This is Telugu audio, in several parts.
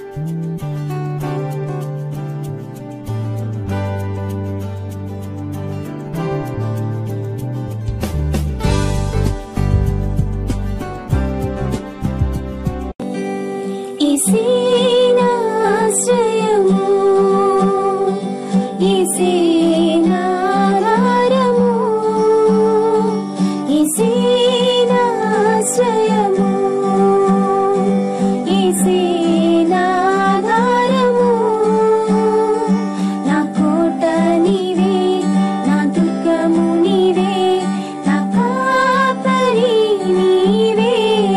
ఇసేనాశ్రయము ఇసేనాధారము ఇసేనాశ్రయము ఇసేనాధారము నా కోట నీవే నా దుర్గము నీవే నా కాపరి నీవే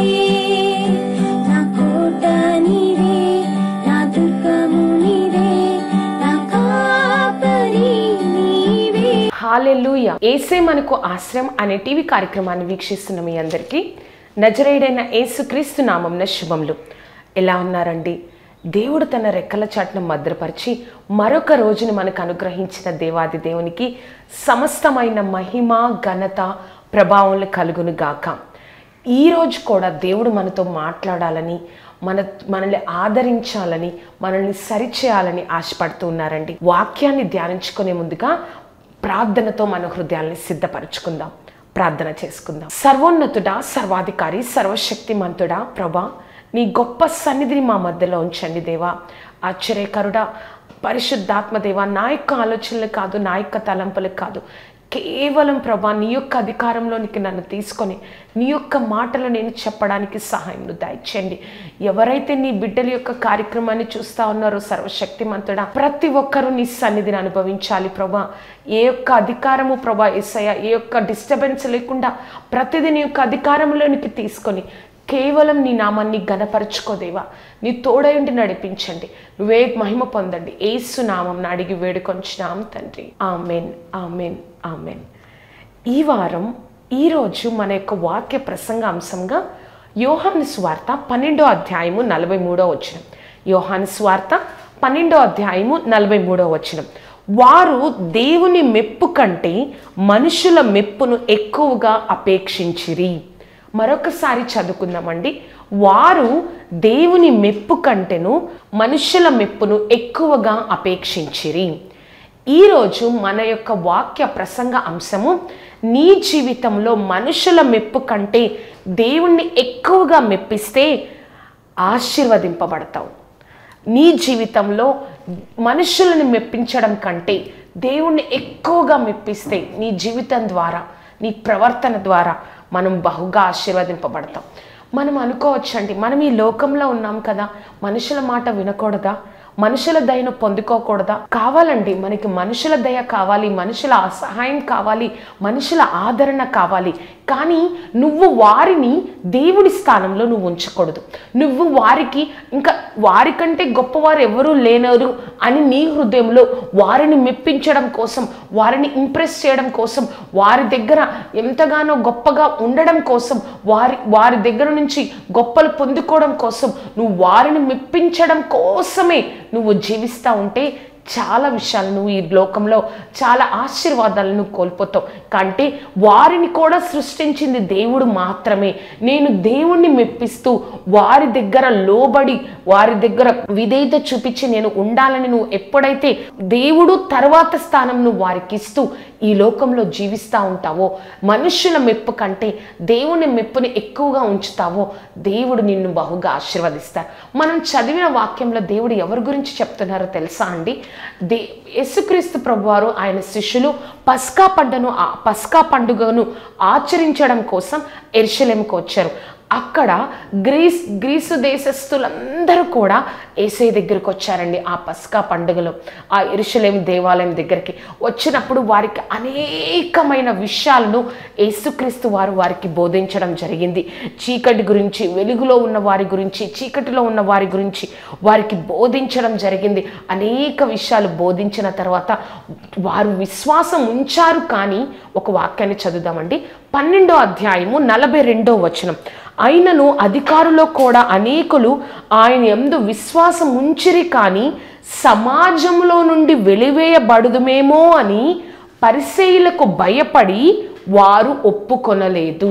నా కోట నీవే నా దుర్గము నీవే నా కాపరి నీవే హాలెలూయ ఏసే మనకు ఆశ్రయం అనే టీవీ కార్యక్రమాన్ని వీక్షిస్తున్న మీ అందరికీ నజరేడైన యేసుక్రీస్తు నామంన శుభములు ఎలా ఉన్నారండి దేవుడు తన రెక్కల చాటును భద్రపరిచి మరొక రోజును మనకు అనుగ్రహించిన దేవాది దేవునికి సమస్తమైన మహిమ ఘనత ప్రభావములు కలుగును గాక ఈ రోజు కూడా దేవుడు మనతో మాట్లాడాలని మన మనల్ని ఆదరించాలని మనల్ని సరిచేయాలని ఆశపడుతూ ఉన్నారండి వాక్యాన్ని ధ్యానించుకునే ముందుగా ప్రార్థనతో మన హృదయాల్ని సిద్ధపరచుకుందాం ప్రార్థన చేసుకుందాం సర్వోన్నతుడా సర్వాధికారి సర్వశక్తిమంతుడా ప్రభా నీ గొప్ప సన్నిధిని మా మధ్యలో ఉంచండి దేవా ఆశ్చర్యకరుడా పరిశుద్ధాత్మ దేవా నా యొక్క ఆలోచనలు కాదు నా యొక్క తలంపులు కాదు కేవలం ప్రభా నీ యొక్క అధికారంలోనికి నన్ను తీసుకొని నీ యొక్క మాటలు నేను చెప్పడానికి సహాయం దయచేయండి ఎవరైతే నీ బిడ్డల యొక్క కార్యక్రమాన్ని చూస్తా ఉన్నారో సర్వశక్తిమంతుడా ప్రతి ఒక్కరూ నీ సన్నిధిని అనుభవించాలి ప్రభా ఏ యొక్క అధికారము ప్రభా ఎస్ఐ ఏ యొక్క డిస్టర్బెన్స్ లేకుండా ప్రతిదీ నీ యొక్క అధికారంలోనికి తీసుకొని కేవలం నీ నామాన్ని గనపరచుకోదేవా నీ తోడయుండి నడిపించండి నువ్వే మహిమ పొందండి ఏసు నామం అడిగి వేడుకొంచున్నాం తండ్రి ఆమెన్ ఆమెన్ ఆమెన్ ఈ వారం ఈరోజు మన యొక్క వాక్య ప్రసంగ అంశంగా యోహాను స్వార్త పన్నెండో అధ్యాయము నలభై మూడో వచనం యోహాను స్వార్త పన్నెండో అధ్యాయము నలభై మూడో వచనం వారు దేవుని మెప్పు కంటే మనుషుల మెప్పును ఎక్కువగా అపేక్షించిరి మరొకసారి చదువుకుందామండి వారు దేవుని మెప్పు కంటేను మనుషుల మెప్పును ఎక్కువగా అపేక్షించిరి ఈరోజు మన యొక్క వాక్య ప్రసంగ అంశము నీ జీవితంలో మనుషుల మెప్పు కంటే దేవుణ్ణి ఎక్కువగా మెప్పిస్తే ఆశీర్వదింపబడతావు నీ జీవితంలో మనుషులను మెప్పించడం కంటే దేవుణ్ణి ఎక్కువగా మెప్పిస్తే నీ జీవితం ద్వారా నీ ప్రవర్తన ద్వారా మనం బహుగా ఆశీర్వదింపబడతాం మనం అనుకోవచ్చండి మనం ఈ లోకంలో ఉన్నాం కదా మనుషుల మాట వినకూడదా మనుషుల దయను పొందుకోకూడదా కావాలండి మనకి మనుషుల దయ కావాలి మనుషుల సహాయం కావాలి మనుషుల ఆదరణ కావాలి కానీ నువ్వు వారిని దేవుడి స్థానంలో నువ్వు ఉంచకూడదు నువ్వు వారికి ఇంకా వారికంటే గొప్పవారు ఎవరూ లేనరు అని నీ హృదయంలో వారిని మెప్పించడం కోసం వారిని ఇంప్రెస్ చేయడం కోసం వారి దగ్గర ఎంతగానో గొప్పగా ఉండడం కోసం వారి వారి దగ్గర నుంచి గొప్పలు పొందుకోవడం కోసం నువ్వు వారిని మెప్పించడం కోసమే నువ్వు జీవిస్తూ ఉంటే చాలా విషయాలు నువ్వు ఈ లోకంలో చాలా ఆశీర్వాదాలను కోల్పోతావు కంటే వారిని కూడా సృష్టించింది దేవుడు మాత్రమే నేను దేవుణ్ణి మెప్పిస్తూ వారి దగ్గర లోబడి వారి దగ్గర విధేయత చూపించి నేను ఉండాలని నువ్వు ఎప్పుడైతే దేవుడు తర్వాత స్థానం నువ్వు వారికి ఇస్తూ ఈ లోకంలో జీవిస్తూ ఉంటావో మనుషుల మెప్పు కంటే దేవుని మెప్పుని ఎక్కువగా ఉంచుతావో దేవుడు నిన్ను బహుగా ఆశీర్వదిస్తారు మనం చదివిన వాక్యంలో దేవుడు ఎవరి గురించి చెప్తున్నారో తెలుసా అండి దే యేసుక్రీస్తు ప్రభువారు ఆయన శిష్యులు పస్కా పండుగను ఆ పస్కా పండుగను ఆచరించడం కోసం ఎర్షలేంకి వచ్చారు అక్కడ గ్రీస్ గ్రీసు దేశస్థులందరూ కూడా ఏసై దగ్గరికి వచ్చారండి ఆ పస్కా పండుగలో ఆ ఎరుషలేం దేవాలయం దగ్గరికి వచ్చినప్పుడు వారికి అనేకమైన విషయాలను యేసుక్రీస్తు వారు వారికి బోధించడం జరిగింది చీకటి గురించి వెలుగులో ఉన్న వారి గురించి చీకటిలో ఉన్న వారి గురించి వారికి బోధించడం జరిగింది అనేక విషయాలు బోధించిన తర్వాత వారు విశ్వాసం ఉంచారు కానీ ఒక వాక్యాన్ని చదువుదామండి పన్నెండో అధ్యాయము నలభై రెండో వచనం అయినను అధికారులో కూడా అనేకులు ఆయన ఎందు విశ్వాసం ఉంచిరి కానీ సమాజంలో నుండి వెలివేయబడుదుమేమో అని పరిసేయులకు భయపడి వారు ఒప్పుకొనలేదు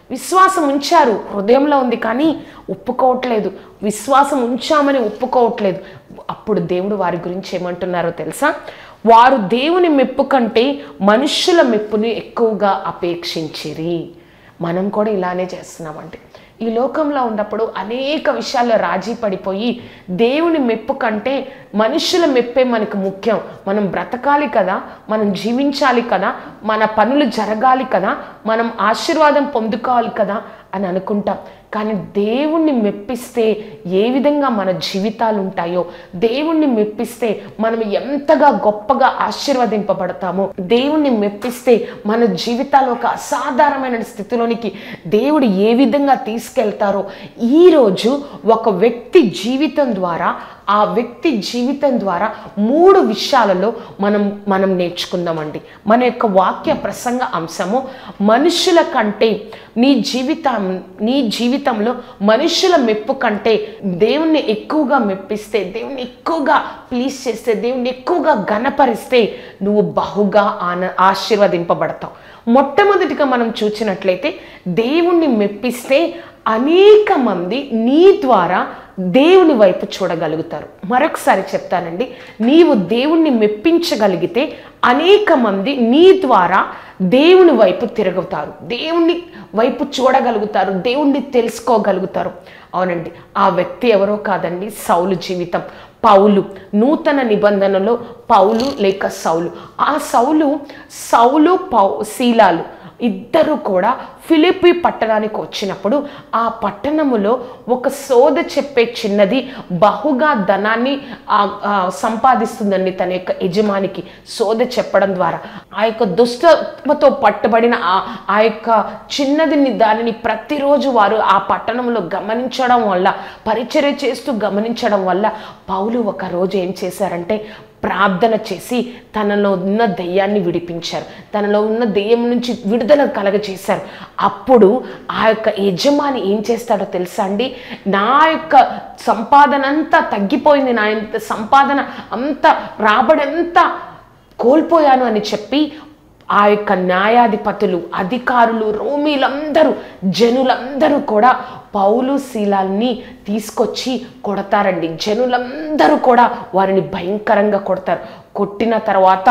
విశ్వాసం ఉంచారు హృదయంలో ఉంది కానీ ఒప్పుకోవట్లేదు విశ్వాసం ఉంచామని ఒప్పుకోవట్లేదు అప్పుడు దేవుడు వారి గురించి ఏమంటున్నారో తెలుసా వారు దేవుని మెప్పు కంటే మనుష్యుల మెప్పుని ఎక్కువగా అపేక్షించిరి మనం కూడా ఇలానే చేస్తున్నామండి ఈ లోకంలో ఉన్నప్పుడు అనేక విషయాల్లో రాజీ పడిపోయి దేవుని మెప్పు కంటే మనుషుల మెప్పే మనకు ముఖ్యం మనం బ్రతకాలి కదా మనం జీవించాలి కదా మన పనులు జరగాలి కదా మనం ఆశీర్వాదం పొందుకోవాలి కదా అని అనుకుంటాం కానీ దేవుణ్ణి మెప్పిస్తే ఏ విధంగా మన జీవితాలు ఉంటాయో దేవుణ్ణి మెప్పిస్తే మనం ఎంతగా గొప్పగా ఆశీర్వదింపబడతామో దేవుణ్ణి మెప్పిస్తే మన జీవితాలు ఒక అసాధారణమైన స్థితిలోనికి దేవుడు ఏ విధంగా తీసుకెళ్తారో ఈరోజు ఒక వ్యక్తి జీవితం ద్వారా ఆ వ్యక్తి జీవితం ద్వారా మూడు విషయాలలో మనం మనం నేర్చుకుందామండి మన యొక్క వాక్య ప్రసంగ అంశము మనుషుల కంటే నీ జీవితం నీ జీవితంలో మనుషుల మెప్పు కంటే దేవుణ్ణి ఎక్కువగా మెప్పిస్తే దేవుణ్ణి ఎక్కువగా ప్లీజ్ చేస్తే దేవుణ్ణి ఎక్కువగా గణపరిస్తే నువ్వు బహుగా ఆన ఆశీర్వదింపబడతావు మొట్టమొదటిగా మనం చూసినట్లయితే దేవుణ్ణి మెప్పిస్తే అనేక మంది నీ ద్వారా దేవుని వైపు చూడగలుగుతారు మరొకసారి చెప్తానండి నీవు దేవుణ్ణి మెప్పించగలిగితే అనేక మంది నీ ద్వారా దేవుని వైపు తిరుగుతారు దేవుణ్ణి వైపు చూడగలుగుతారు దేవుణ్ణి తెలుసుకోగలుగుతారు అవునండి ఆ వ్యక్తి ఎవరో కాదండి సౌలు జీవితం పౌలు నూతన నిబంధనలో పౌలు లేక సౌలు ఆ సౌలు సౌలు పౌ శీలాలు ఇద్దరు కూడా ఫిలిపి పట్టణానికి వచ్చినప్పుడు ఆ పట్టణములో ఒక సోద చెప్పే చిన్నది బహుగా ధనాన్ని ఆ, ఆ, సంపాదిస్తుందండి తన యొక్క యజమానికి సోద చెప్పడం ద్వారా ఆ యొక్క దుష్టతో పట్టుబడిన ఆ ఆ యొక్క చిన్నదిని దానిని ప్రతిరోజు వారు ఆ పట్టణంలో గమనించడం వల్ల పరిచర్య చేస్తూ గమనించడం వల్ల పౌలు ఒక రోజు ఏం చేశారంటే ప్రార్థన చేసి తనలో ఉన్న దెయ్యాన్ని విడిపించారు తనలో ఉన్న దెయ్యం నుంచి విడుదల కలగజేశారు అప్పుడు ఆ యొక్క యజమాని ఏం చేస్తాడో తెలుసా అండి నా యొక్క సంపాదన అంతా తగ్గిపోయింది నా ఇంత సంపాదన అంతా రాబడంతా కోల్పోయాను అని చెప్పి ఆ యొక్క న్యాయాధిపతులు అధికారులు రోమీలందరూ జనులందరూ కూడా పౌలు శీలాల్ని తీసుకొచ్చి కొడతారండి జనులందరూ కూడా వారిని భయంకరంగా కొడతారు కొట్టిన తర్వాత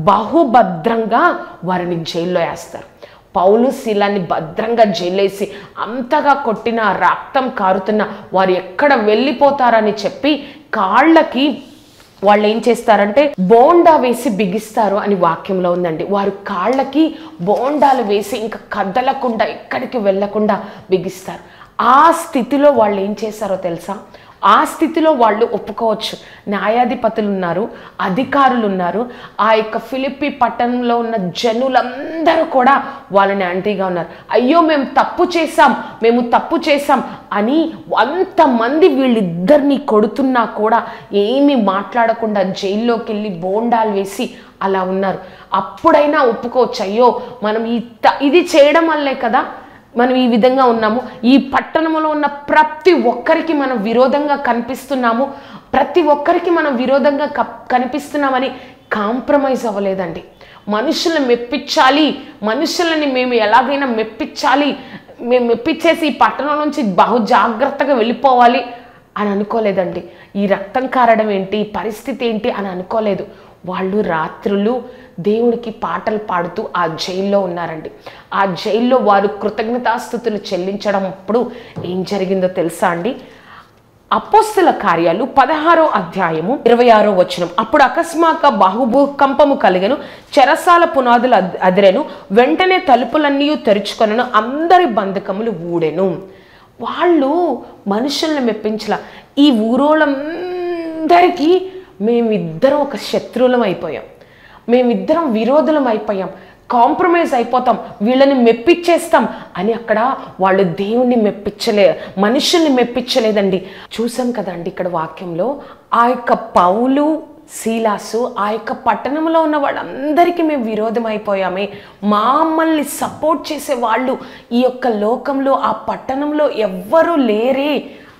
బహుభద్రంగా వారిని జైల్లో వేస్తారు పౌలు శీలాన్ని భద్రంగా జైలేసి అంతగా కొట్టిన రక్తం కారుతున్న వారు ఎక్కడ వెళ్ళిపోతారని చెప్పి కాళ్ళకి వాళ్ళు ఏం చేస్తారంటే బోండా వేసి బిగిస్తారు అని వాక్యంలో ఉందండి వారు కాళ్ళకి బోండాలు వేసి ఇంకా కదలకుండా ఎక్కడికి వెళ్ళకుండా బిగిస్తారు ఆ స్థితిలో వాళ్ళు ఏం చేశారో తెలుసా ఆ స్థితిలో వాళ్ళు ఒప్పుకోవచ్చు న్యాయాధిపతులు ఉన్నారు అధికారులు ఉన్నారు ఆ యొక్క ఫిలిప్పి పట్టణంలో ఉన్న జనులందరూ కూడా వాళ్ళని యాంటీగా ఉన్నారు అయ్యో మేము తప్పు చేశాం మేము తప్పు చేశాం అని అంతమంది వీళ్ళిద్దరిని కొడుతున్నా కూడా ఏమీ మాట్లాడకుండా జైల్లోకి వెళ్ళి బోండాలు వేసి అలా ఉన్నారు అప్పుడైనా ఒప్పుకోవచ్చు అయ్యో మనం ఈ త- ఇది చేయడం వల్లే కదా మనం ఈ విధంగా ఉన్నాము ఈ పట్టణంలో ఉన్న ప్రతి ఒక్కరికి మనం విరోధంగా కనిపిస్తున్నాము ప్రతి ఒక్కరికి మనం విరోధంగా కప్- కనిపిస్తున్నామని కాంప్రమైజ్ అవ్వలేదండి మనుషులను మెప్పించాలి మనుషులని మేము ఎలాగైనా మెప్పించాలి మేము మెప్పించేసి ఈ పట్టణం నుంచి బహు జాగ్రత్తగా వెళ్ళిపోవాలి అని అనుకోలేదండి ఈ రక్తం కారడం ఏంటి ఈ పరిస్థితి ఏంటి అని అనుకోలేదు వాళ్ళు రాత్రులు దేవుడికి పాటలు పాడుతూ ఆ జైల్లో ఉన్నారండి ఆ జైల్లో వారు కృతజ్ఞతాస్థుతులు చెల్లించడం అప్పుడు ఏం జరిగిందో తెలుసా అండి అపోస్తుల కార్యాలు పదహారో అధ్యాయము ఇరవై ఆరో వచనం అప్పుడు అకస్మాత్తుగా బాహుభూకంపము కలిగను చెరసాల పునాదులు అద్- అదిరెను వెంటనే తలుపులన్నీ తెరుచుకొనను అందరి బంధకములు ఊడెను వాళ్ళు మనుషుల్ని మెప్పించలా ఈ ఊరోళ్ళందరికీ మేమిద్దరం ఒక శత్రువులం అయిపోయాం మేమిద్దరం విరోధులం అయిపోయాం కాంప్రమైజ్ అయిపోతాం వీళ్ళని మెప్పించేస్తాం అని అక్కడ వాళ్ళు దేవుణ్ణి మెప్పించలే మనుషుల్ని మెప్పించలేదండి చూసాం కదండి ఇక్కడ వాక్యంలో ఆ యొక్క పౌలు శీలాసు ఆ యొక్క పట్టణంలో ఉన్న వాళ్ళందరికీ మేము విరోధం అయిపోయామే మమ్మల్ని సపోర్ట్ చేసే వాళ్ళు ఈ యొక్క లోకంలో ఆ పట్టణంలో ఎవ్వరూ లేరే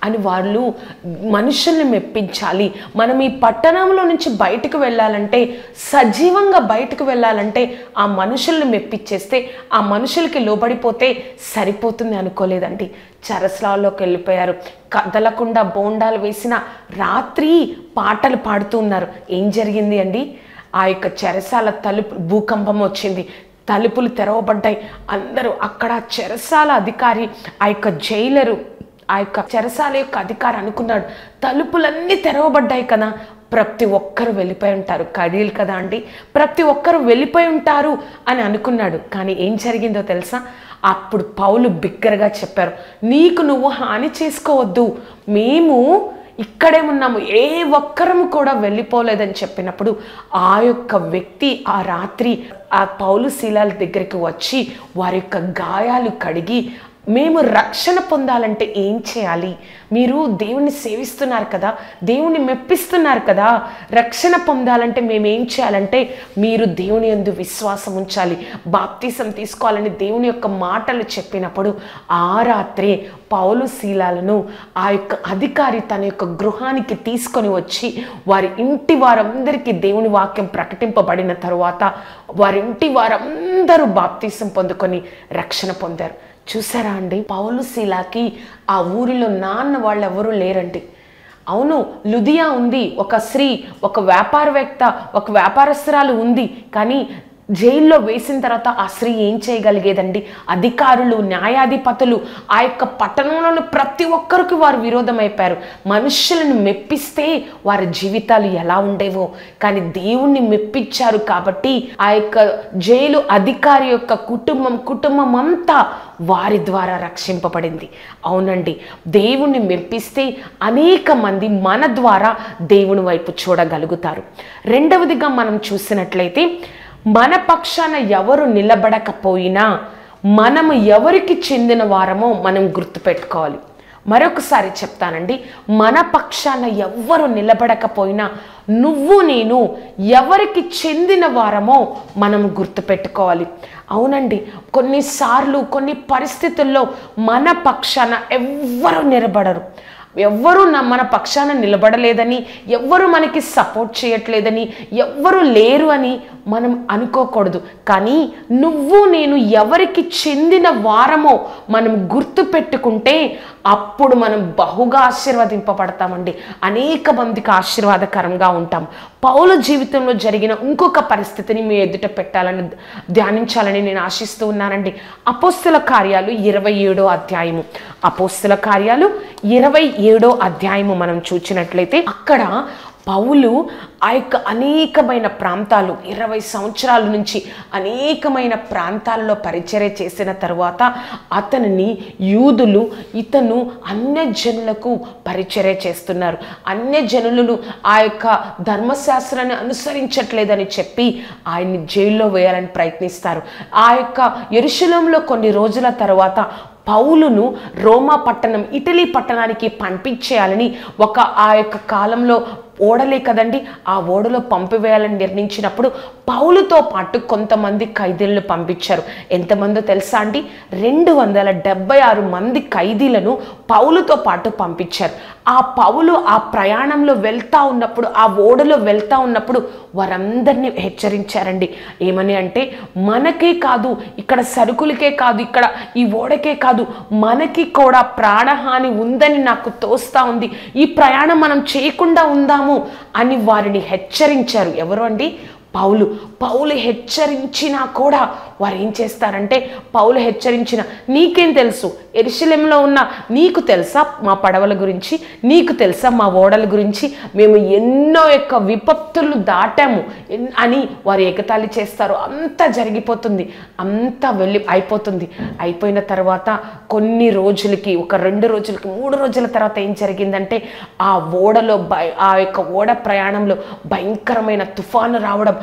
అని వాళ్ళు మనుషుల్ని మెప్పించాలి మనం ఈ పట్టణంలో నుంచి బయటకు వెళ్ళాలంటే సజీవంగా బయటకు వెళ్ళాలంటే ఆ మనుషుల్ని మెప్పించేస్తే ఆ మనుషులకి లోబడిపోతే సరిపోతుంది అనుకోలేదండి చరస్లాల్లోకి వెళ్ళిపోయారు కదలకుండా బోండాలు వేసిన రాత్రి పాటలు పాడుతూ ఉన్నారు ఏం జరిగింది అండి ఆ యొక్క చెరసాల తలుపు భూకంపం వచ్చింది తలుపులు తెరవబడ్డాయి అందరూ అక్కడ చెరసాల అధికారి ఆ యొక్క జైలరు ఆ యొక్క చెరసాల యొక్క అధికారి అనుకున్నాడు తలుపులన్నీ తెరవబడ్డాయి కదా ప్రతి ఒక్కరు వెళ్ళిపోయి ఉంటారు కడీలు కదా అండి ప్రతి ఒక్కరు వెళ్ళిపోయి ఉంటారు అని అనుకున్నాడు కానీ ఏం జరిగిందో తెలుసా అప్పుడు పౌలు బిగ్గరగా చెప్పారు నీకు నువ్వు హాని చేసుకోవద్దు మేము ఇక్కడే ఉన్నాము ఏ ఒక్కరము కూడా వెళ్ళిపోలేదని చెప్పినప్పుడు ఆ యొక్క వ్యక్తి ఆ రాత్రి ఆ పౌలు శీలాల దగ్గరికి వచ్చి వారి యొక్క గాయాలు కడిగి మేము రక్షణ పొందాలంటే ఏం చేయాలి మీరు దేవుణ్ణి సేవిస్తున్నారు కదా దేవుణ్ణి మెప్పిస్తున్నారు కదా రక్షణ పొందాలంటే మేము ఏం చేయాలంటే మీరు దేవుని యందు విశ్వాసం ఉంచాలి బాప్తీసం తీసుకోవాలని దేవుని యొక్క మాటలు చెప్పినప్పుడు ఆ రాత్రే పౌలు శీలాలను ఆ యొక్క అధికారి తన యొక్క గృహానికి తీసుకొని వచ్చి వారి ఇంటి వారందరికీ దేవుని వాక్యం ప్రకటింపబడిన తరువాత వారి ఇంటి వారందరూ బాప్తీసం పొందుకొని రక్షణ పొందారు చూసారా అండి పౌలు శీలాకి ఆ ఊరిలో నాన్న వాళ్ళు ఎవరూ లేరండి అవును లుదియా ఉంది ఒక స్త్రీ ఒక వ్యాపారవేత్త ఒక వ్యాపారస్తురాలు ఉంది కానీ జైల్లో వేసిన తర్వాత ఆ స్త్రీ ఏం చేయగలిగేదండి అధికారులు న్యాయాధిపతులు ఆ యొక్క పట్టణంలోని ప్రతి ఒక్కరికి వారు విరోధమైపోయారు మనుషులను మెప్పిస్తే వారి జీవితాలు ఎలా ఉండేవో కానీ దేవుణ్ణి మెప్పించారు కాబట్టి ఆ యొక్క జైలు అధికారి యొక్క కుటుంబం కుటుంబం అంతా వారి ద్వారా రక్షింపబడింది అవునండి దేవుణ్ణి మెప్పిస్తే అనేక మంది మన ద్వారా దేవుని వైపు చూడగలుగుతారు రెండవదిగా మనం చూసినట్లయితే మన పక్షాన ఎవరు నిలబడకపోయినా మనము ఎవరికి చెందిన వారమో మనం గుర్తుపెట్టుకోవాలి మరొకసారి చెప్తానండి మన పక్షాన ఎవ్వరు నిలబడకపోయినా నువ్వు నేను ఎవరికి చెందిన వారమో మనం గుర్తుపెట్టుకోవాలి అవునండి కొన్నిసార్లు కొన్ని పరిస్థితుల్లో మన పక్షాన ఎవ్వరు నిలబడరు ఎవ్వరూ నా మన పక్షాన నిలబడలేదని ఎవ్వరు మనకి సపోర్ట్ చేయట్లేదని ఎవ్వరు లేరు అని మనం అనుకోకూడదు కానీ నువ్వు నేను ఎవరికి చెందిన వారమో మనం గుర్తు పెట్టుకుంటే అప్పుడు మనం బహుగా ఆశీర్వదింపబడతామండి అనేక మందికి ఆశీర్వాదకరంగా ఉంటాం పౌల జీవితంలో జరిగిన ఇంకొక పరిస్థితిని మీ ఎదుట పెట్టాలని ధ్యానించాలని నేను ఆశిస్తూ ఉన్నానండి అపోస్తుల కార్యాలు ఇరవై ఏడో అధ్యాయము అపోస్తుల కార్యాలు ఇరవై ఏడో అధ్యాయము మనం చూసినట్లయితే అక్కడ పౌలు ఆ యొక్క అనేకమైన ప్రాంతాలు ఇరవై సంవత్సరాల నుంచి అనేకమైన ప్రాంతాలలో పరిచర్య చేసిన తర్వాత అతనిని యూదులు ఇతను అన్య జనులకు పరిచర్య చేస్తున్నారు అన్య జనులను ఆ యొక్క ధర్మశాస్త్రాన్ని అనుసరించట్లేదని చెప్పి ఆయన్ని జైల్లో వేయాలని ప్రయత్నిస్తారు ఆ యొక్క ఎరుశలంలో కొన్ని రోజుల తర్వాత పౌలును రోమా పట్టణం ఇటలీ పట్టణానికి పంపించేయాలని ఒక ఆ యొక్క కాలంలో ఓడలే కదండి ఆ ఓడలో పంపివేయాలని నిర్ణయించినప్పుడు పౌలుతో పాటు కొంతమంది ఖైదీలను పంపించారు ఎంతమందో తెలుసా అండి రెండు వందల డెబ్బై ఆరు మంది ఖైదీలను పౌలుతో పాటు పంపించారు ఆ పౌలు ఆ ప్రయాణంలో వెళ్తా ఉన్నప్పుడు ఆ ఓడలో వెళ్తా ఉన్నప్పుడు వారందరినీ హెచ్చరించారండి ఏమని అంటే మనకే కాదు ఇక్కడ సరుకులకే కాదు ఇక్కడ ఈ ఓడకే కాదు మనకి కూడా ప్రాణహాని ఉందని నాకు తోస్తా ఉంది ఈ ప్రయాణం మనం చేయకుండా ఉందాము అని వారిని హెచ్చరించారు ఎవరు అండి పౌలు పౌలు హెచ్చరించినా కూడా వారు ఏం చేస్తారంటే పౌలు హెచ్చరించిన నీకేం తెలుసు ఎరుశలెంలో ఉన్న నీకు తెలుసా మా పడవల గురించి నీకు తెలుసా మా ఓడల గురించి మేము ఎన్నో యొక్క విపత్తులు దాటాము ఎన్- అని వారు ఎగతాళి చేస్తారు అంతా జరిగిపోతుంది అంతా వెళ్ళి అయిపోతుంది అయిపోయిన తర్వాత కొన్ని రోజులకి ఒక రెండు రోజులకి మూడు రోజుల తర్వాత ఏం జరిగిందంటే ఆ ఓడలో భయ ఆ యొక్క ఓడ ప్రయాణంలో భయంకరమైన తుఫాను రావడం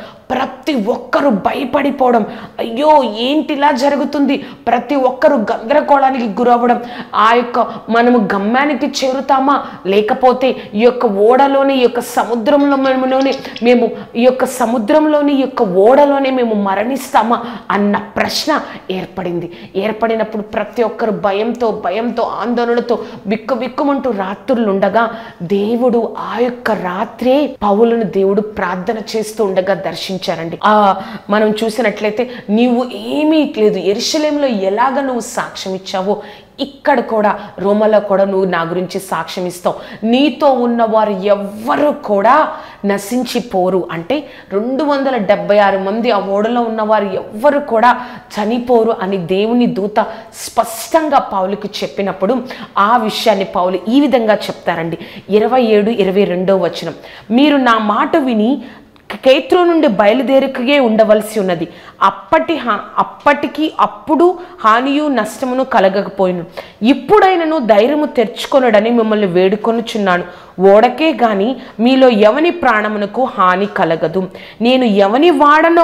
ప్రతి ఒక్కరూ భయపడిపోవడం అయ్యో ఏంటి ఇలా జరుగుతుంది ప్రతి ఒక్కరూ గందరగోళానికి గురవ్వడం ఆ యొక్క మనము గమ్యానికి చేరుతామా లేకపోతే ఈ యొక్క ఓడలోని ఈ యొక్క సముద్రంలో మనలోనే మేము ఈ యొక్క సముద్రంలోని ఈ యొక్క ఓడలోనే మేము మరణిస్తామా అన్న ప్రశ్న ఏర్పడింది ఏర్పడినప్పుడు ప్రతి ఒక్కరు భయంతో భయంతో ఆందోళనతో బిక్కు బిక్కుమంటూ రాత్రులు ఉండగా దేవుడు ఆ యొక్క రాత్రే పౌలను దేవుడు ప్రార్థన చేస్తూ ఉండగా దర్శించారండి ఆ మనం చూసినట్లయితే నీవు ఏమీ లేదు ఎరుషలేంలో ఎలాగ నువ్వు సాక్ష్యం ఇచ్చావో ఇక్కడ కూడా రోమలో కూడా నువ్వు నా గురించి సాక్ష్యం ఇస్తావు నీతో ఉన్న వారు ఎవ్వరు కూడా నశించిపోరు అంటే రెండు వందల డెబ్బై ఆరు మంది ఆ ఓడలో ఉన్నవారు ఎవ్వరు కూడా చనిపోరు అని దేవుని దూత స్పష్టంగా పౌలుకి చెప్పినప్పుడు ఆ విషయాన్ని పౌలు ఈ విధంగా చెప్తారండి ఇరవై ఏడు ఇరవై రెండో వచనం మీరు నా మాట విని కేత్రో నుండి బయలుదేరికే ఉండవలసి ఉన్నది అప్పటి హా అప్పటికి అప్పుడు హానియు నష్టమును కలగకపోయిను ఇప్పుడైనను ధైర్యము తెరుచుకొనడని మిమ్మల్ని వేడుకొనుచున్నాను ఓడకే గాని మీలో ఎవని ప్రాణమునకు హాని కలగదు నేను ఎవని వాడనో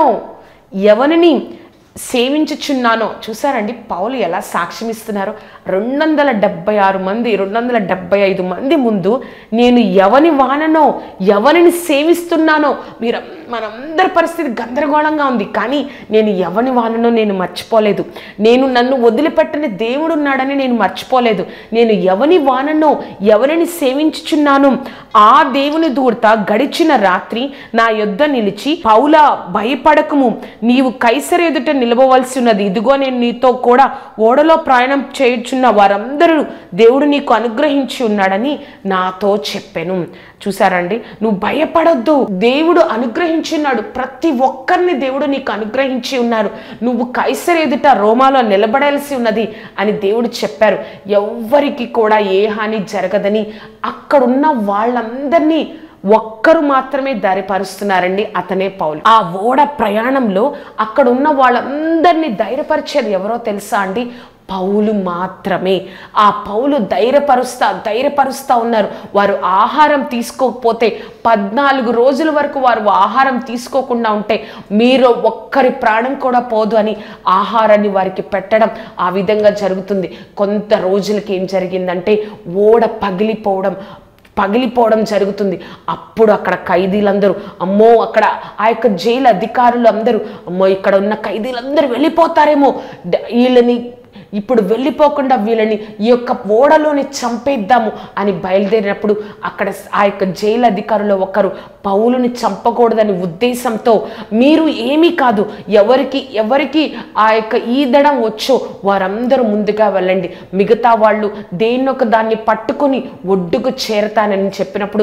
ఎవరిని సేవించుచున్నానో చూసారండి పౌలు ఎలా సాక్ష్యం ఇస్తున్నారు రెండు వందల డెబ్బై ఆరు మంది రెండు వందల డెబ్బై ఐదు మంది ముందు నేను ఎవని వాననో ఎవరిని సేవిస్తున్నానో మీరు మనందరి పరిస్థితి గందరగోళంగా ఉంది కానీ నేను ఎవని వాననో నేను మర్చిపోలేదు నేను నన్ను వదిలిపెట్టని దేవుడు ఉన్నాడని నేను మర్చిపోలేదు నేను ఎవని వాననో ఎవరిని సేవించుచున్నాను ఆ దేవుని దూర్త గడిచిన రాత్రి నా యొద్ద నిలిచి పౌల భయపడకము నీవు కైసర ఎదుట నిలవవలసి ఉన్నది ఇదిగో నేను నీతో కూడా ఓడలో ప్రయాణం చేయుచున్న వారందరూ దేవుడు నీకు అనుగ్రహించి ఉన్నాడని నాతో చెప్పాను చూసారండి నువ్వు భయపడొద్దు దేవుడు అనుగ్రహించున్నాడు ప్రతి ఒక్కరిని దేవుడు నీకు అనుగ్రహించి ఉన్నారు నువ్వు కైసర్ ఎదుట రోమాలో నిలబడాల్సి ఉన్నది అని దేవుడు చెప్పారు ఎవ్వరికి కూడా ఏ హాని జరగదని అక్కడున్న వాళ్ళందరినీ ఒక్కరు మాత్రమే ధైర్యపరుస్తున్నారండి అతనే పౌలు ఆ ఓడ ప్రయాణంలో అక్కడ ఉన్న వాళ్ళందరినీ ధైర్యపరిచేది ఎవరో తెలుసా అండి పౌలు మాత్రమే ఆ పౌలు ధైర్యపరుస్తా ధైర్యపరుస్తా ఉన్నారు వారు ఆహారం తీసుకోకపోతే పద్నాలుగు రోజుల వరకు వారు ఆహారం తీసుకోకుండా ఉంటే మీరు ఒక్కరి ప్రాణం కూడా పోదు అని ఆహారాన్ని వారికి పెట్టడం ఆ విధంగా జరుగుతుంది కొంత రోజులకి ఏం జరిగిందంటే ఓడ పగిలిపోవడం పగిలిపోవడం జరుగుతుంది అప్పుడు అక్కడ ఖైదీలందరూ అమ్మో అక్కడ ఆ యొక్క జైలు అధికారులు అందరూ అమ్మో ఇక్కడ ఉన్న ఖైదీలందరూ వెళ్ళిపోతారేమో డ- వీళ్ళని ఇప్పుడు వెళ్ళిపోకుండా వీళ్ళని ఈ యొక్క ఓడలోనే చంపేద్దాము అని బయలుదేరినప్పుడు అక్కడ ఆ యొక్క జైలు అధికారులు ఒకరు పౌలుని చంపకూడదని ఉద్దేశంతో మీరు ఏమీ కాదు ఎవరికి ఎవరికి ఆ యొక్క ఈదడం వచ్చో వారందరూ ముందుగా వెళ్ళండి మిగతా వాళ్ళు దేన్నొక దాన్ని పట్టుకొని ఒడ్డుకు చేరతానని చెప్పినప్పుడు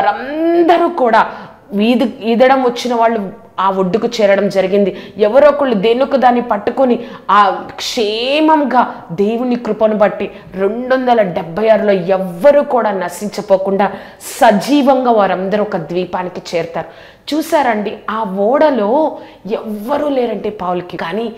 వారందరూ కూడా వీధి ఈదడం వచ్చిన వాళ్ళు ఆ ఒడ్డుకు చేరడం జరిగింది ఎవరో ఒకళ్ళు దేనొక దాన్ని పట్టుకొని ఆ క్షేమంగా దేవుని కృపను బట్టి రెండు వందల డెబ్బై ఆరులో ఎవ్వరూ కూడా నశించిపోకుండా సజీవంగా వారందరూ ఒక ద్వీపానికి చేరుతారు చూసారండి ఆ ఓడలో ఎవ్వరూ లేరంటే పౌలుకి కానీ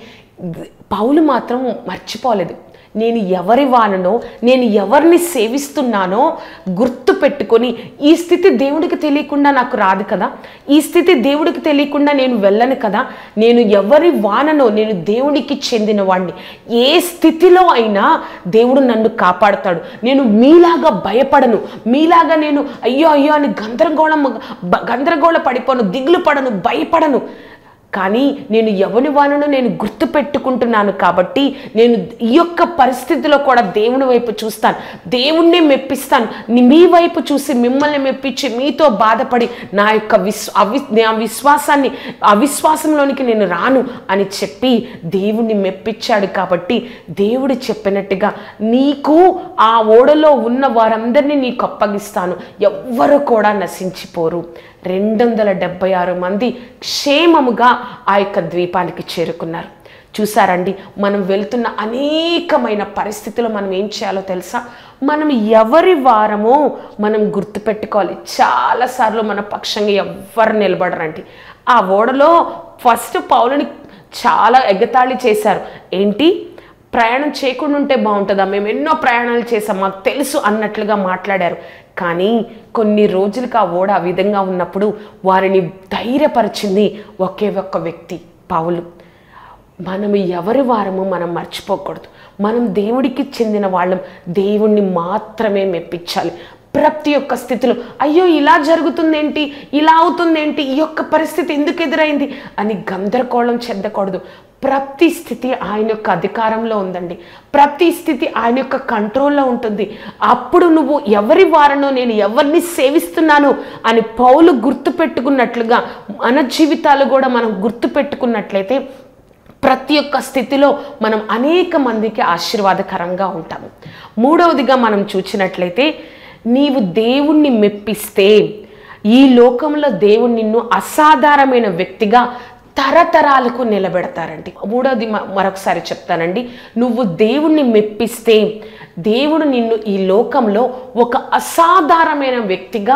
పౌలు మాత్రం మర్చిపోలేదు నేను ఎవరి వాననో నేను ఎవరిని సేవిస్తున్నానో గుర్తు పెట్టుకొని ఈ స్థితి దేవుడికి తెలియకుండా నాకు రాదు కదా ఈ స్థితి దేవుడికి తెలియకుండా నేను వెళ్ళను కదా నేను ఎవరి వాననో నేను దేవుడికి చెందిన వాడిని ఏ స్థితిలో అయినా దేవుడు నన్ను కాపాడతాడు నేను మీలాగా భయపడను మీలాగా నేను అయ్యో అయ్యో అని గందరగోళం బ- గందరగోళ పడిపోను దిగులు పడను భయపడను కానీ నేను ఎవని వానను నేను గుర్తు పెట్టుకుంటున్నాను కాబట్టి నేను ఈ యొక్క పరిస్థితిలో కూడా దేవుని వైపు చూస్తాను దేవుణ్ణి మెప్పిస్తాను ని- మీ వైపు చూసి మిమ్మల్ని మెప్పించి మీతో బాధపడి నా యొక్క విశ్వ అవి నా విశ్వాసాన్ని అవిశ్వాసంలోనికి నేను రాను అని చెప్పి దేవుణ్ణి మెప్పించాడు కాబట్టి దేవుడు చెప్పినట్టుగా నీకు ఆ ఓడలో ఉన్న వారందరినీ నీకు అప్పగిస్తాను ఎవ్వరు కూడా నశించిపోరు రెండు వందల డెబ్బై ఆరు మంది క్షేమముగా ఆ యొక్క ద్వీపానికి చేరుకున్నారు చూసారండి మనం వెళ్తున్న అనేకమైన పరిస్థితుల్లో మనం ఏం చేయాలో తెలుసా మనం ఎవరి వారమో మనం గుర్తుపెట్టుకోవాలి చాలాసార్లు మన పక్షంగా ఎవ్వరు నిలబడరండి ఆ ఓడలో ఫస్ట్ పౌలుని చాలా ఎగతాళి చేశారు ఏంటి ప్రయాణం చేయకుండా ఉంటే బాగుంటుందా మేము ఎన్నో ప్రయాణాలు చేసాం మాకు తెలుసు అన్నట్లుగా మాట్లాడారు కానీ కొన్ని రోజులుగా ఆ ఓడ ఆ విధంగా ఉన్నప్పుడు వారిని ధైర్యపరిచింది ఒకే ఒక్క వ్యక్తి పౌలు మనం ఎవరి వారము మనం మర్చిపోకూడదు మనం దేవుడికి చెందిన వాళ్ళం దేవుణ్ణి మాత్రమే మెప్పించాలి ప్రతి ఒక్క స్థితిలో అయ్యో ఇలా జరుగుతుందేంటి ఇలా అవుతుందేంటి ఈ యొక్క పరిస్థితి ఎందుకు ఎదురైంది అని గందరగోళం చెందకూడదు ప్రతి స్థితి ఆయన యొక్క అధికారంలో ఉందండి ప్రతి స్థితి ఆయన యొక్క కంట్రోల్లో ఉంటుంది అప్పుడు నువ్వు ఎవరి వారనో నేను ఎవరిని సేవిస్తున్నాను అని పౌలు గుర్తుపెట్టుకున్నట్లుగా మన జీవితాలు కూడా మనం గుర్తుపెట్టుకున్నట్లయితే ప్రతి ఒక్క స్థితిలో మనం అనేక మందికి ఆశీర్వాదకరంగా ఉంటాము మూడవదిగా మనం చూసినట్లయితే నీవు దేవుణ్ణి మెప్పిస్తే ఈ లోకంలో దేవుడు నిన్ను అసాధారణమైన వ్యక్తిగా తరతరాలకు నిలబెడతారండి మూడవది మ- మరొకసారి చెప్తానండి నువ్వు దేవుణ్ణి మెప్పిస్తే దేవుడు నిన్ను ఈ లోకంలో ఒక అసాధారణమైన వ్యక్తిగా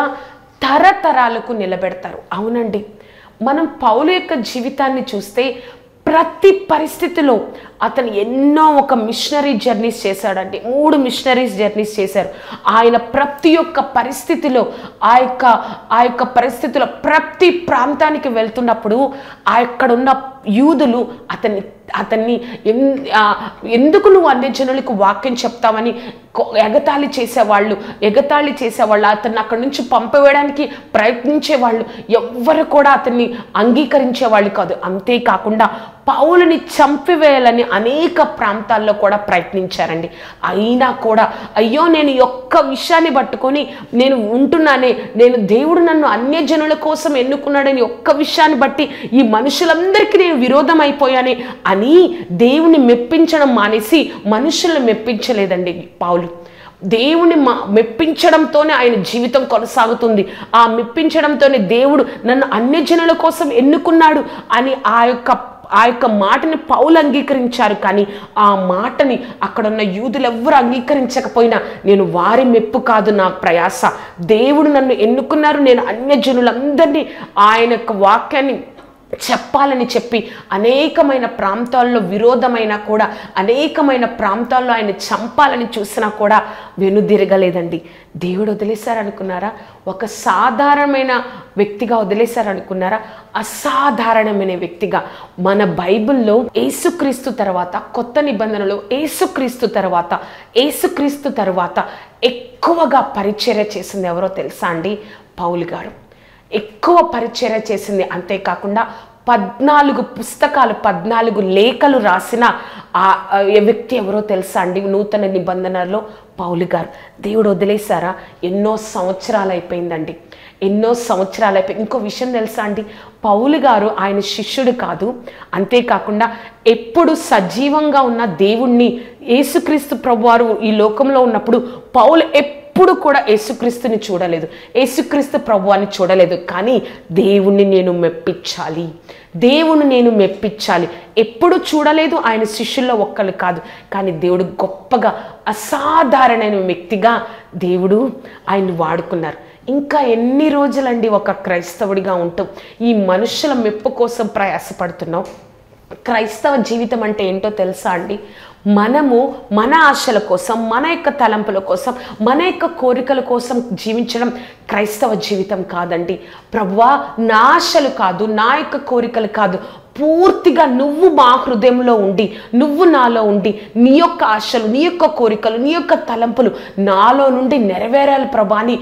తరతరాలకు నిలబెడతారు అవునండి మనం పౌలు యొక్క జీవితాన్ని చూస్తే ప్రతి పరిస్థితిలో అతను ఎన్నో ఒక మిషనరీ జర్నీస్ చేశాడండి మూడు మిషనరీస్ జర్నీస్ చేశారు ఆయన ప్రతి ఒక్క పరిస్థితిలో ఆ యొక్క ఆ యొక్క పరిస్థితిలో ప్రతి ప్రాంతానికి వెళ్తున్నప్పుడు ఆ అక్కడ ఉన్న యూదులు అతన్ని అతన్ని ఎన్- ఆ, ఎందుకు నువ్వు అన్ని జనులకు వాక్యం చెప్తావని కొ- ఎగతాళి చేసేవాళ్ళు ఎగతాళి చేసేవాళ్ళు అతన్ని అక్కడి నుంచి పంపివేయడానికి ప్రయత్నించేవాళ్ళు ఎవ్వరు కూడా అతన్ని అంగీకరించేవాళ్ళు కాదు అంతేకాకుండా పౌలని చంపివేయాలని అనేక ప్రాంతాల్లో కూడా ప్రయత్నించారండి అయినా కూడా అయ్యో నేను ఈ ఒక్క విషయాన్ని పట్టుకొని నేను ఉంటున్నానే నేను దేవుడు నన్ను అన్యజనుల కోసం ఎన్నుకున్నాడని ఒక్క విషయాన్ని బట్టి ఈ మనుషులందరికీ నేను విరోధం అయిపోయానే అని దేవుని మెప్పించడం మానేసి మనుషులను మెప్పించలేదండి పౌలు దేవుని మా మెప్పించడంతోనే ఆయన జీవితం కొనసాగుతుంది ఆ మెప్పించడంతోనే దేవుడు నన్ను అన్యజనుల కోసం ఎన్నుకున్నాడు అని ఆ యొక్క ఆ యొక్క మాటని పౌలు అంగీకరించారు కానీ ఆ మాటని అక్కడ ఉన్న యూదులు ఎవ్వరు అంగీకరించకపోయినా నేను వారి మెప్పు కాదు నా ప్రయాస దేవుడు నన్ను ఎన్నుకున్నారు నేను అన్యజనులందరినీ ఆయన యొక్క వాక్యాన్ని చెప్పాలని చెప్పి అనేకమైన ప్రాంతాల్లో విరోధమైనా కూడా అనేకమైన ప్రాంతాల్లో ఆయన చంపాలని చూసినా కూడా వెనుదిరగలేదండి దేవుడు వదిలేశారనుకున్నారా ఒక సాధారణమైన వ్యక్తిగా వదిలేశారనుకున్నారా అసాధారణమైన వ్యక్తిగా మన బైబిల్లో ఏసుక్రీస్తు తర్వాత కొత్త నిబంధనలో ఏసుక్రీస్తు తర్వాత ఏసుక్రీస్తు తర్వాత ఎక్కువగా పరిచర్య చేసింది ఎవరో తెలుసా అండి పౌలు గారు ఎక్కువ పరిచర్య చేసింది అంతేకాకుండా పద్నాలుగు పుస్తకాలు పద్నాలుగు లేఖలు రాసిన ఆ ఆ వ్యక్తి ఎవరో తెలుసా అండి నూతన నిబంధనలో పౌలు గారు దేవుడు వదిలేశారా ఎన్నో సంవత్సరాలు అయిపోయిందండి ఎన్నో సంవత్సరాలు అయిపోయి ఇంకో విషయం తెలుసా అండి పౌలు గారు ఆయన శిష్యుడు కాదు అంతేకాకుండా ఎప్పుడు సజీవంగా ఉన్న దేవుణ్ణి యేసుక్రీస్తు ప్రభువారు ఈ లోకంలో ఉన్నప్పుడు పౌలు ఎప్పుడు కూడా యేసుక్రీస్తుని చూడలేదు యేసుక్రీస్తు ప్రభువాన్ని చూడలేదు కానీ దేవుణ్ణి నేను మెప్పించాలి దేవుని నేను మెప్పించాలి ఎప్పుడు చూడలేదు ఆయన శిష్యుల్లో ఒక్కరు కాదు కానీ దేవుడు గొప్పగా అసాధారణమైన వ్యక్తిగా దేవుడు ఆయన్ని వాడుకున్నారు ఇంకా ఎన్ని రోజులండి ఒక క్రైస్తవుడిగా ఉంటాం ఈ మనుషుల మెప్పు కోసం ప్రయాసపడుతున్నాం క్రైస్తవ జీవితం అంటే ఏంటో తెలుసా అండి మనము మన ఆశల కోసం మన యొక్క తలంపుల కోసం మన యొక్క కోరికల కోసం జీవించడం క్రైస్తవ జీవితం కాదండి ప్రభువా నా ఆశలు కాదు నా యొక్క కోరికలు కాదు పూర్తిగా నువ్వు మా హృదయంలో ఉండి నువ్వు నాలో ఉండి నీ యొక్క ఆశలు నీ యొక్క కోరికలు నీ యొక్క తలంపులు నాలో నుండి నెరవేరాలి ప్రభా అని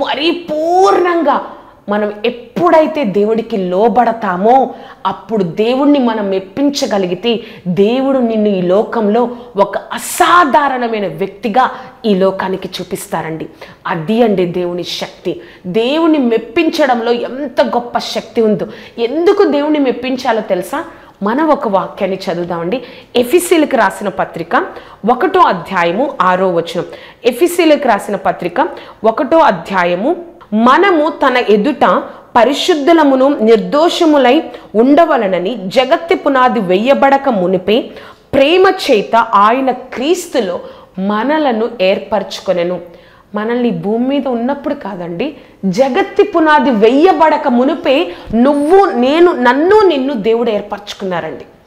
పరిపూర్ణంగా మనం ఎప్పుడైతే దేవుడికి లోబడతామో అప్పుడు దేవుణ్ణి మనం మెప్పించగలిగితే దేవుడు నిన్ను ఈ లోకంలో ఒక అసాధారణమైన వ్యక్తిగా ఈ లోకానికి చూపిస్తారండి అది అండి దేవుని శక్తి దేవుని మెప్పించడంలో ఎంత గొప్ప శక్తి ఉందో ఎందుకు దేవుని మెప్పించాలో తెలుసా మనం ఒక వాక్యాన్ని చదువుదామండి ఎఫిసీలకు రాసిన పత్రిక ఒకటో అధ్యాయము ఆరో వచనం ఎఫిసీలకు రాసిన పత్రిక ఒకటో అధ్యాయము మనము తన ఎదుట పరిశుద్ధులమును నిర్దోషములై ఉండవలనని జగత్తి పునాది వెయ్యబడక మునిపే ప్రేమ చేత ఆయన క్రీస్తులో మనలను ఏర్పరచుకొనెను మనల్ని ఈ భూమి మీద ఉన్నప్పుడు కాదండి జగత్తి పునాది వెయ్యబడక మునిపే నువ్వు నేను నన్ను నిన్ను దేవుడు ఏర్పరచుకున్నారండి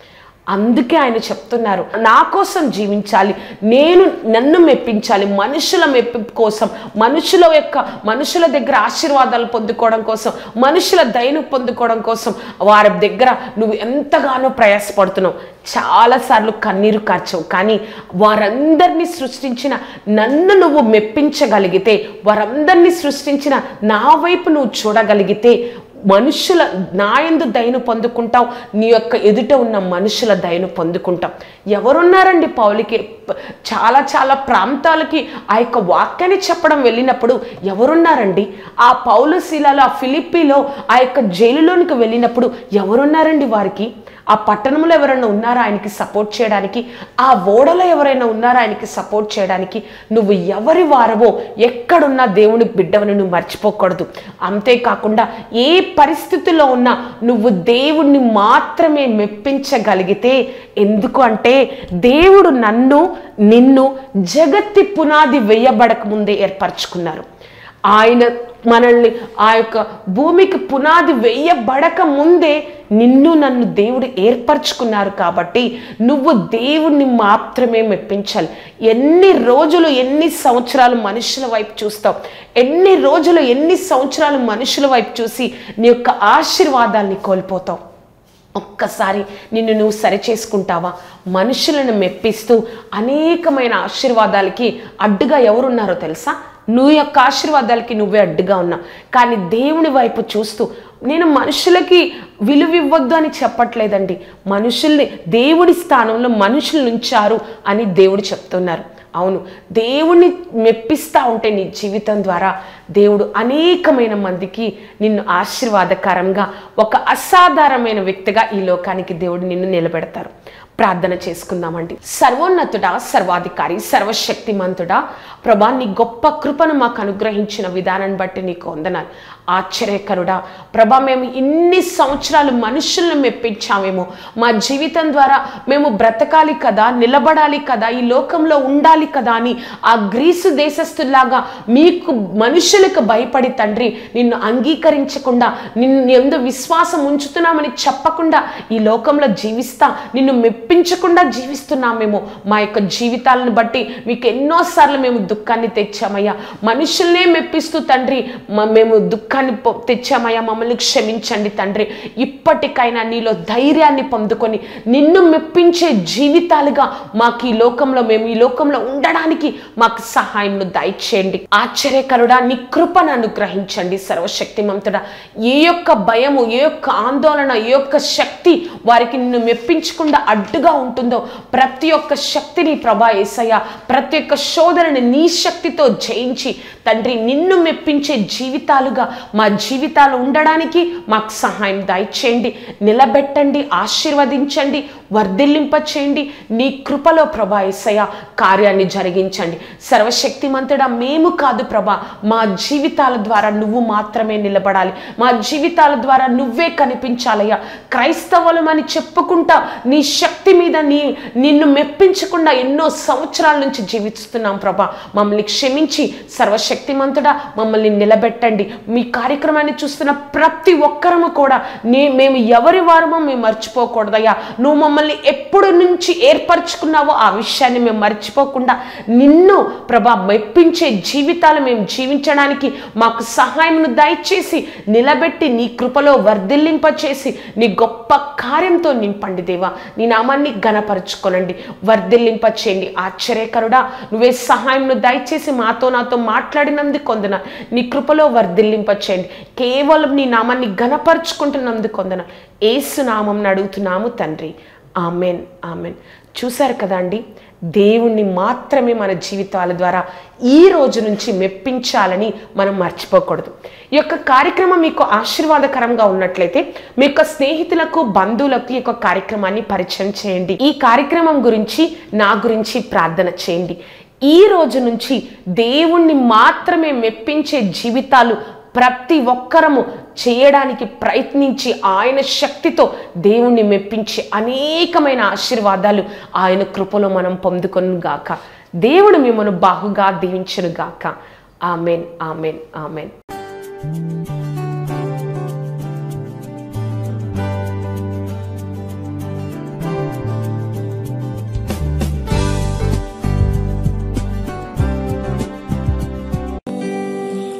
అందుకే ఆయన చెప్తున్నారు నా కోసం జీవించాలి నేను నన్ను మెప్పించాలి మనుషుల మెప్పి కోసం మనుషుల యొక్క మనుషుల దగ్గర ఆశీర్వాదాలు పొందుకోవడం కోసం మనుషుల దయను పొందుకోవడం కోసం వారి దగ్గర నువ్వు ఎంతగానో ప్రయాసపడుతున్నావు చాలాసార్లు కన్నీరు కార్చవు కానీ వారందరినీ సృష్టించిన నన్ను నువ్వు మెప్పించగలిగితే వారందరినీ సృష్టించిన నా వైపు నువ్వు చూడగలిగితే మనుషుల నాయందు దయను పొందుకుంటావు నీ యొక్క ఎదుట ఉన్న మనుషుల దయను పొందుకుంటాం ఎవరున్నారండి పౌలికి ప- చాలా చాలా ప్రాంతాలకి ఆ యొక్క వాక్యాన్ని చెప్పడం వెళ్ళినప్పుడు ఎవరున్నారండి ఆ పౌలు శీలలో ఆ ఫిలిప్పీలో ఆ యొక్క జైలులోనికి వెళ్ళినప్పుడు ఎవరున్నారండి వారికి ఆ పట్టణంలో ఎవరైనా ఉన్నారా ఆయనకి సపోర్ట్ చేయడానికి ఆ ఓడలో ఎవరైనా ఉన్నారా ఆయనకి సపోర్ట్ చేయడానికి నువ్వు ఎవరి వారవో ఎక్కడున్నా దేవుని బిడ్డవని నువ్వు మర్చిపోకూడదు అంతేకాకుండా ఏ పరిస్థితుల్లో ఉన్నా నువ్వు దేవుణ్ణి మాత్రమే మెప్పించగలిగితే ఎందుకు అంటే దేవుడు నన్ను నిన్ను జగత్తి పునాది వేయబడక ముందే ఏర్పరచుకున్నారు ఆయన మనల్ని ఆ యొక్క భూమికి పునాది వేయబడక ముందే నిన్ను నన్ను దేవుడు ఏర్పరచుకున్నారు కాబట్టి నువ్వు దేవుణ్ణి మాత్రమే మెప్పించాలి ఎన్ని రోజులు ఎన్ని సంవత్సరాలు మనుషుల వైపు చూస్తావు ఎన్ని రోజులు ఎన్ని సంవత్సరాలు మనుషుల వైపు చూసి నీ యొక్క ఆశీర్వాదాల్ని కోల్పోతావు ఒక్కసారి నిన్ను నువ్వు సరిచేసుకుంటావా మనుషులను మెప్పిస్తూ అనేకమైన ఆశీర్వాదాలకి అడ్డుగా ఎవరున్నారో తెలుసా నువ్వు యొక్క ఆశీర్వాదాలకి నువ్వే అడ్డుగా ఉన్నావు కానీ దేవుని వైపు చూస్తూ నేను మనుషులకి విలువ ఇవ్వద్దు అని చెప్పట్లేదండి మనుషుల్ని దేవుడి స్థానంలో మనుషులు ఉంచారు అని దేవుడు చెప్తున్నారు అవును దేవుణ్ణి మెప్పిస్తూ ఉంటే నీ జీవితం ద్వారా దేవుడు అనేకమైన మందికి నిన్ను ఆశీర్వాదకరంగా ఒక అసాధారణమైన వ్యక్తిగా ఈ లోకానికి దేవుడు నిన్ను నిలబెడతారు ప్రార్థన చేసుకుందామండి సర్వోన్నతుడా సర్వాధికారి సర్వశక్తిమంతుడా ప్రభా నీ గొప్ప కృపను మాకు అనుగ్రహించిన విధానాన్ని బట్టి నీకు వందనాలు ఆశ్చర్యకరుడా ప్రభా మేము ఇన్ని సంవత్సరాలు మనుషులను మెప్పించామేమో మా జీవితం ద్వారా మేము బ్రతకాలి కదా నిలబడాలి కదా ఈ లోకంలో ఉండాలి కదా అని ఆ గ్రీసు దేశస్తులాగా మీకు మనుషులకు భయపడి తండ్రి నిన్ను అంగీకరించకుండా నిన్ను ఎందు విశ్వాసం ఉంచుతున్నామని చెప్పకుండా ఈ లోకంలో జీవిస్తా నిన్ను మెప్పించకుండా జీవిస్తున్నామేమో మా యొక్క జీవితాలను బట్టి మీకు ఎన్నోసార్లు మేము దుఃఖాన్ని తెచ్చామయ్యా మనుషుల్నే మెప్పిస్తూ తండ్రి మ- మేము దుఃఖాన్ని పొ- తెచ్చామయ్యా మమ్మల్ని క్షమించండి తండ్రి ఇప్పటికైనా నీలో ధైర్యాన్ని పొందుకొని నిన్ను మెప్పించే జీవితాలుగా మాకు ఈ లోకంలో మేము ఈ లోకంలో ఉండడానికి మాకు సహాయం దయచేయండి ఆశ్చర్యకరుడా నీ కృపను అనుగ్రహించండి సర్వశక్తిమంతుడా ఏ యొక్క భయము ఏ యొక్క ఆందోళన ఏ యొక్క శక్తి వారికి నిన్ను మెప్పించకుండా అడ్డుగా ఉంటుందో ప్రతి ఒక్క శక్తిని ప్రభా ఏసయ్య ప్రతి ఒక్క శోధనని నీ శక్తితో జయించి తండ్రి నిన్ను మెప్పించే జీవితాలుగా మా జీవితాలు ఉండడానికి మాకు సహాయం దయచేయండి నిలబెట్టండి ఆశీర్వదించండి వర్ధిల్లింప చేయండి నీ కృపలో ప్రభా ఏసయ్య కార్యాన్ని జరిగించండి సర్వశక్తిమంతుడా మేము కాదు ప్రభా మా జీవితాల ద్వారా నువ్వు మాత్రమే నిలబడాలి మా జీవితాల ద్వారా నువ్వే కనిపించాలయ్యా క్రైస్తవులమని చెప్పుకుంటా నీ శక్తి మీద నీ నిన్ను మెప్పించకుండా ఎన్నో సంవత్సరాల నుంచి జీవిస్తున్నాం ప్రభా మమ్మల్ని క్షమించి సర్వశక్తిమంతుడా మమ్మల్ని నిలబెట్టండి మీ కార్యక్రమాన్ని చూస్తున్న ప్రతి ఒక్కరము కూడా నీ మేము ఎవరి వారమో మేము మర్చిపోకూడదయ్యా నువ్వు మమ్మల్ని ఎప్పుడు నుంచి ఏర్పరచుకున్నావో ఆ విషయాన్ని మేము మర్చిపోకుండా నిన్ను ప్రభా మెప్పించే జీవితాలు మేము జీవించడానికి మాకు సహాయమును దయచేసి నిలబెట్టి నీ కృపలో వర్ధిల్లింపచేసి నీ గొప్ప కార్యంతో నింపండి దేవా నీ నామాన్ని ఘనపరచుకోనండి వర్ధిల్లింప చేయండి ఆశ్చర్యకరుడా నువ్వే సహాయంను దయచేసి మాతో నాతో మాట్లాడినందుకు కొందన నీ కృపలో వర్ధిల్లింప చేయండి కేవలం నీ నామాన్ని ఘనపరుచుకుంటున్నందుకు కొందన ఏసు నామం అడుగుతున్నాము తండ్రి ఆమెన్ ఆమెన్ చూశారు కదా అండి దేవుణ్ణి మాత్రమే మన జీవితాల ద్వారా ఈ రోజు నుంచి మెప్పించాలని మనం మర్చిపోకూడదు ఈ యొక్క కార్యక్రమం మీకు ఆశీర్వాదకరంగా ఉన్నట్లయితే మీ యొక్క స్నేహితులకు బంధువులకు ఈ యొక్క కార్యక్రమాన్ని పరిచయం చేయండి ఈ కార్యక్రమం గురించి నా గురించి ప్రార్థన చేయండి ఈ రోజు నుంచి దేవుణ్ణి మాత్రమే మెప్పించే జీవితాలు ప్రతి ఒక్కరము చేయడానికి ప్రయత్నించి ఆయన శక్తితో దేవుణ్ణి మెప్పించి అనేకమైన ఆశీర్వాదాలు ఆయన కృపలో మనం పొందుకొను గాక దేవుడు మిమ్మల్ని బాహుగా దీవించును గాక ఆమెన్ ఆమెన్ ఆమెన్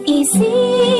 ఏసయ్యా